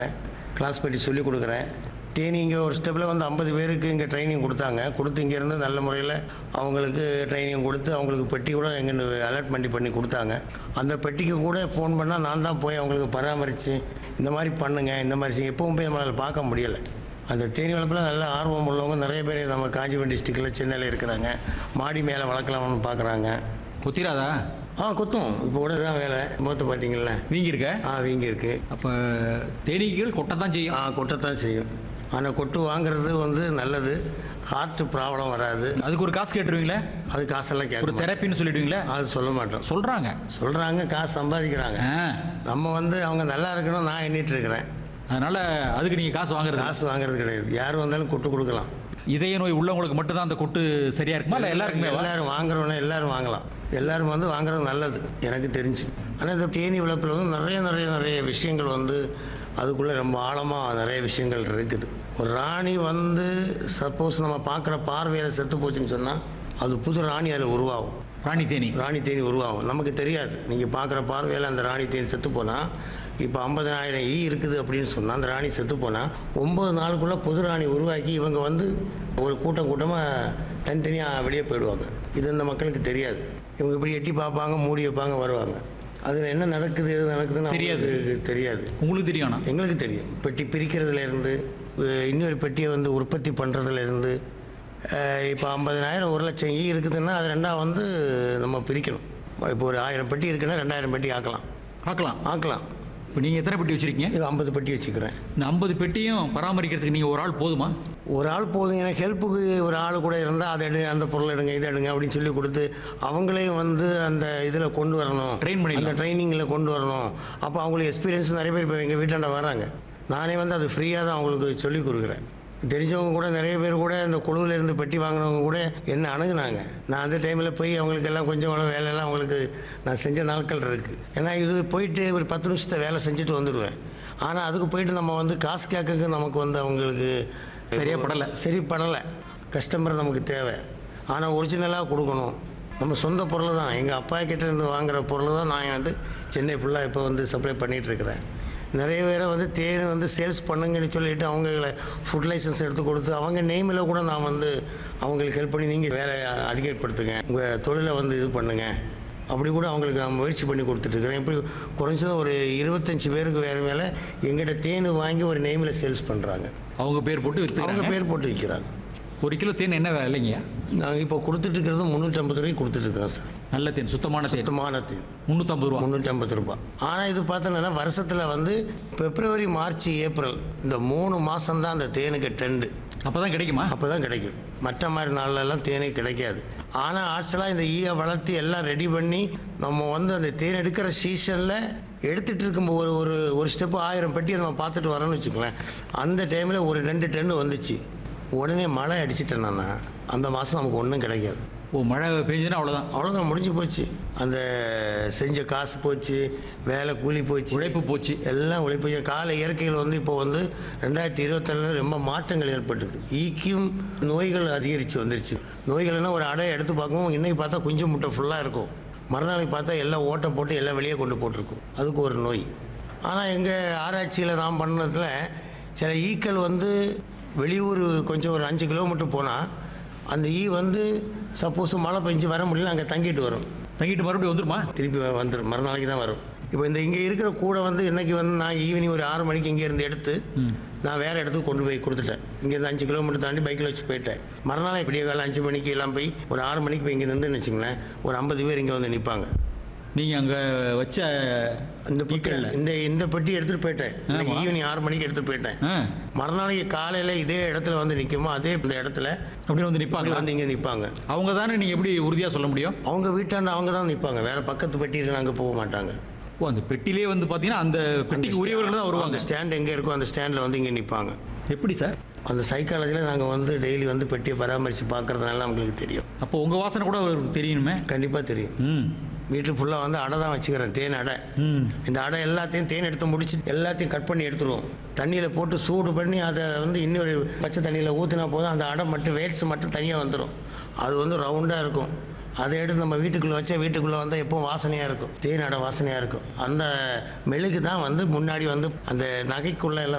Class பற்றி சொல்லிக் கொடுக்குறேன் தேனி இங்கே ஒரு ஸ்டெப்பில் வந்து ஐம்பது பேருக்கு இங்கே ட்ரைனிங் கொடுத்தாங்க கொடுத்து இங்கேருந்து நல்ல முறையில் அவங்களுக்கு ட்ரைனிங் கொடுத்து அவங்களுக்கு பெட்டி கூட எங்கே அலாட்மெண்ட் பண்ணி கொடுத்தாங்க அந்த பெட்டிக்கு கூட ஃபோன் பண்ணால் நான் தான் போய் அவங்களுக்கு பராமரித்து இந்த மாதிரி பண்ணுங்க இந்த மாதிரி செய்யுங்க. எப்பவும் போய் நம்மளால் பார்க்க முடியலை அந்த தேனி வளர்ப்பில் நல்ல ஆர்வம் உள்ளவங்க நிறைய பேர் நம்ம காஞ்சிபுரம் டிஸ்ட்ரிக்டில் சென்னையில் இருக்கிறாங்க மாடி மேலே வளர்க்கலாம்னு பார்க்குறாங்க குத்திராதா ஆ குத்தும் இப்போ கூட தான் வேலை முகத்தை பார்த்தீங்களா வீங்கி இருக்க ஆ வீங்கி இருக்கு அப்போ தேனீக்கள் கொட்டத்தான் செய்யும் ஆ கொட்டத்தான் செய்யும் ஆனால் கொட்டு வாங்குறது வந்து நல்லது ஹார்ட் ப்ராப்ளம் வராது அதுக்கு ஒரு காசு கேட்டுருவீங்களே அது காசெல்லாம் ஒரு கேட்க மாட்டோம். தெரப்பின்னு சொல்லிடுவீங்களே அது சொல்ல மாட்டோம் சொல்றாங்க சொல்கிறாங்க காசு சம்பாதிக்கிறாங்க ஆ, நம்ம வந்து அவங்க நல்லா இருக்கணும் நான் எண்ணிட்டு இருக்கிறேன் அதனால அதுக்கு நீங்க காசு வாங்குறது காசு வாங்குறது கிடையாது யார் வந்தாலும் கொட்டு கொடுக்கலாம் இதய நோய் உள்ளவங்களுக்கு மட்டும் தான் அந்த கொட்டு சரியா இருக்குமா இல்ல எல்லாருக்குமே எல்லாரும் வாங்குறவங்க எல்லாரும் வாங்கலாம் எல்லாரும் வந்து வாங்குறது நல்லது எனக்கு தெரிஞ்சு ஆனால் இந்த தேனி வளர்ப்பில் வந்து நிறைய நிறைய நிறைய விஷயங்கள் வந்து அதுக்குள்ளே ரொம்ப ஆழமாக நிறைய விஷயங்கள் இருக்குது ஒரு ராணி வந்து சப்போஸ் நம்ம பார்க்குற பார்வையில் செத்து போச்சுன்னு சொன்னால் அது புது ராணி அதில் உருவாகும் ராணி தேனி ராணி தேனி உருவாகும் நமக்கு தெரியாது நீங்கள் பார்க்குற பார்வையில் அந்த ராணி தேனி செத்து போனால் இப்போ ஐம்பதனாயிரம் ஈ இருக்குது அப்படின்னு சொன்னால் அந்த ராணி செத்து போனால் ஒம்பது நாளுக்குள்ளே புது ராணி உருவாக்கி இவங்க வந்து ஒரு கூட்டம் கூட்டமாக தனித்தனியாக வெளியே போயிடுவாங்க இது இந்த மக்களுக்கு தெரியாது இவங்க இப்படி எட்டி பார்ப்பாங்க மூடி வைப்பாங்க வருவாங்க அதில் என்ன நடக்குது எது நடக்குதுன்னு தெரியாது. அவங்களுக்கு தெரியாது உங்களுக்கு தெரியும் ஆனா எங்களுக்கு தெரியும் பெட்டி பிரிக்கிறதுல இருந்து அஹ் இன்னொரு பெட்டியை வந்து உற்பத்தி பண்ணுறதுல இருந்து இப்போ ஐம்பதனாயிரம் ஒரு லட்சம் ஈ இருக்குதுன்னா அது ரெண்டாக வந்து நம்ம பிரிக்கணும் இப்போ ஒரு ஆயிரம் பெட்டி இருக்குன்னா ரெண்டாயிரம் பெட்டி ஆக்கலாம் பார்க்கலாம் ஆக்கலாம் இப்போ நீங்க எத்தனை பெட்டி வச்சிருக்கீங்க இது ஐம்பது பெட்டி வச்சுக்கிறேன் இந்த ஐம்பது பெட்டியும் பராமரிக்கிறதுக்கு நீங்க ஒரு ஆள் போதுமா ஒரு ஆள் போதும் எனக்கு ஹெல்ப்புக்கு ஒரு ஆள் கூட இருந்தால் அதை எடு அந்த பொருள் எடுங்க இதை எடுங்க அப்படின்னு சொல்லி கொடுத்து அவங்களையும் வந்து அந்த இதில் கொண்டு வரணும் Train பண்ணிடலாம். அந்த ட்ரைனிங்கில் கொண்டு வரணும் அப்போ அவங்களுக்கு எக்ஸ்பீரியன்ஸ் நிறைய பேர் இப்போ எங்கள் வீட்டாண்ட வராங்க நானே வந்து அது ஃப்ரீயாக தான் அவங்களுக்கு சொல்லி கொடுக்குறேன் தெரிஞ்சவங்க கூட நிறைய பேர் கூட இந்த குழுவில் இருந்து பெட்டி வாங்கினவங்க கூட என்ன அணுகுனாங்க நான் அந்த டைமில் போய் அவங்களுக்கு எல்லாம் கொஞ்சம் அவ்வளோ வேலையெல்லாம் அவங்களுக்கு நான் செஞ்ச நாட்கள் இருக்குது ஏன்னா இது போயிட்டு ஒரு பத்து நிமிஷத்தை வேலை செஞ்சுட்டு வந்துடுவேன் ஆனால் அதுக்கு போயிட்டு நம்ம வந்து காசு கேட்கறதுக்கு நமக்கு வந்து அவங்களுக்கு சரியா படல. சரி படலை கஸ்டமர் நமக்கு தேவை ஆனால் ஒரிஜினலாக கொடுக்கணும் நம்ம சொந்த பொருள் தான் எங்கள் அப்பா கிட்ட இருந்து வாங்குற பொருள் தான் நான் வந்து சென்னை ஃபுல்லாக இப்போ வந்து சப்ளை பண்ணிகிட்டு இருக்கிறேன் நிறைய பேரை வந்து தேன் வந்து சேல்ஸ் பண்ணுங்கன்னு சொல்லிட்டு அவங்கள ஃபுட் லைசன்ஸ் எடுத்து கொடுத்து அவங்க நேமில் கூட நான் வந்து அவங்களுக்கு ஹெல்ப் பண்ணி நீங்கள் வேலை அதிகப்படுத்துங்க உங்கள் தொழிலை வந்து இது பண்ணுங்கள் அப்படி கூட அவங்களுக்கு நான் முயற்சி பண்ணி கொடுத்துட்ருக்குறேன் இப்படி குறைஞ்சது ஒரு இருபத்தஞ்சி பேருக்கு வேறு மேலே எங்கிட்ட தேன் வாங்கி ஒரு நேமில் சேல்ஸ் பண்ணுறாங்க அவங்க பேர் போட்டு அவங்க வித்துறாங்க பேர் போட்டு விற்கிறாங்க ஒரு கிலோ தேன் என்ன விலைங்க நாங்கள் இப்போ கொடுத்துட்டு இருக்கிறது முந்நூற்றம்பது ரூபாய்க்கு கொடுத்துட்ருக்கோம் சார் நல்ல தேன் சுத்தமான தேன் சுத்தமான தேன் முந்நூற்றம்பது ரூபா முந்நூற்றம்பது ரூபாய் ஆனால் இது பார்த்தோன்னா வருஷத்தில் வந்து பிப்ரவரி மார்ச் ஏப்ரல் இந்த மூணு மாதம்தான் அந்த தேனுக்கு ட்ரெண்டு அப்பதான் கிடைக்குமா அப்போ தான் கிடைக்கும் மற்ற மாதிரி நாள்லலாம் தேனே கிடைக்காது ஆனால் ஆட்ஸ்லாம் இந்த ஈயை வளர்த்து எல்லாம் ரெடி பண்ணி நம்ம வந்து அந்த தேன் எடுக்கிற சீசனில் எடுத்துகிட்டு இருக்கும்போது ஒரு ஒரு ஒரு ஸ்டெப்பு ஆயிரம் பெட்டி நம்ம பார்த்துட்டு வரோன்னு வச்சுக்கோங்களேன் அந்த டைமில் ஒரு ரெண்டு டென்னு வந்துச்சு உடனே மழை அடிச்சிட்டேன்னா அந்த மாதம் நமக்கு ஒன்றும் கிடைக்காது ஓ மழை பெஞ்சதுன்னா அவ்வளோதான் அவ்வளோதான் முடிஞ்சு போச்சு அந்த செஞ்ச காசு போச்சு வேலை கூலி போச்சு உழைப்பு போச்சு எல்லாம் உழைப்பு கால இயற்கையில் வந்து இப்போ வந்து ரெண்டாயிரத்தி இருபத்தேழுல ரொம்ப மாற்றங்கள் ஏற்பட்டது ஈக்கும் நோய்கள் அதிகரித்து வந்துருச்சு நோய்கள்னா ஒரு அடை எடுத்து பார்க்கவும் இன்னைக்கு பார்த்தா குஞ்சு முட்டை ஃபுல்லாக இருக்கும் மறுநாளைக்கு பார்த்தா எல்லாம் ஓட்டை போட்டு எல்லாம் வெளியே கொண்டு போட்டிருக்கும் அதுக்கு ஒரு நோய் ஆனால் எங்கள் ஆராய்ச்சியில் நான் பண்ணதில் சில ஈக்கள் வந்து வெளியூர் கொஞ்சம் ஒரு அஞ்சு கிலோமீட்டர் போனால் அந்த ஈ வந்து சப்போஸ் மழை பெஞ்சு வர முடியல அங்கே தங்கிட்டு வரும் தங்கிட்டு மறுபடியும் வந்துருமா திருப்பி வ- வந்துடும் மறுநாளைக்கு தான் வரும் இப்போ இந்த இங்கே இருக்கிற கூடை வந்து இன்னைக்கு வந்து நான் ஈவினிங் ஒரு ஆறு மணிக்கு இங்கே இருந்து எடுத்து நான் வேறு இடத்துக்கு கொண்டு போய் கொடுத்துட்டேன் இங்கேருந்து அஞ்சு கிலோமீட்டர் தாண்டி பைக்கில் வச்சு போயிட்டேன் மறுநாள் விடிய காலம் அஞ்சு மணிக்கு எல்லாம் போய் ஒரு ஆறு மணிக்கு போய் இங்கே நின்று வச்சுங்களேன் ஒரு ஐம்பது பேர் இங்கே வந்து நிற்பாங்க நீங்க அங்க வச்ச இந்த பெட்டி ஈக்கள்ல. இந்த இந்த பெட்டி எடுத்துகிட்டு போயிட்டேன் இன்னைக்கு ஆமா. ஈவினிங் ஆறு மணிக்கு எடுத்துகிட்டு போயிட்டேன் ஆ, மறுநாளைக்கு காலையில் இதே இடத்துல வந்து நிற்குமோ அதே இந்த இடத்துல அப்படின்னு வந்து அப்படி நிப்பாங்க வந்து இங்கே நிற்பாங்க அவங்க தானே நீங்க எப்படி உறுதியா சொல்ல முடியும் அவங்க வீட்டாண்ட அவங்க தான் நிற்பாங்க வேறு பக்கத்து பெட்டியில் அங்கே போக மாட்டாங்க ஓ அந்த பெட்டிலே வந்து பாத்தீங்கன்னா அந்த பெட்டிக்கு உரியவர்கள் தான் வருவாங்க அந்த ஸ்டாண்ட் எங்கே இருக்கோ அந்த ஸ்டாண்டில் வந்து இங்கே நிற்பாங்க எப்படி சார் அந்த சைக்காலஜியில் நாங்கள் வந்து டெய்லி வந்து பெட்டியை பராமரித்து பார்க்கறதுனால நம்மளுக்கு தெரியும் அப்போ உங்க வாசனை கூட அவருக்கு தெரியணுமே கண்டிப்பாக தெரியும் ம் வீட்டு ஃபுல்லாக வந்து அடை தான் வச்சுக்கிறேன் தேன் அடை ம் இந்த அடை எல்லாத்தையும் தேன் எடுத்து முடிச்சு எல்லாத்தையும் கட் பண்ணி எடுத்துருவோம் தண்ணியில் போட்டு சூடு பண்ணி அதை வந்து இன்னொரு பச்சை தண்ணியில் ஊற்றினா போதும் அந்த அடை மட்டும் வேட்ஸ் மட்டும் தனியாக வந்துடும் அது வந்து ரவுண்டாக இருக்கும் அதை எடுத்து நம்ம வீட்டுக்குள்ளே வச்சா வீட்டுக்குள்ளே வந்தால் எப்பவும் வாசனையாக இருக்கும் தேனோட வாசனையாக இருக்கும் அந்த மெழுகு தான் வந்து முன்னாடி வந்து அந்த நகைக்குள்ளே எல்லாம்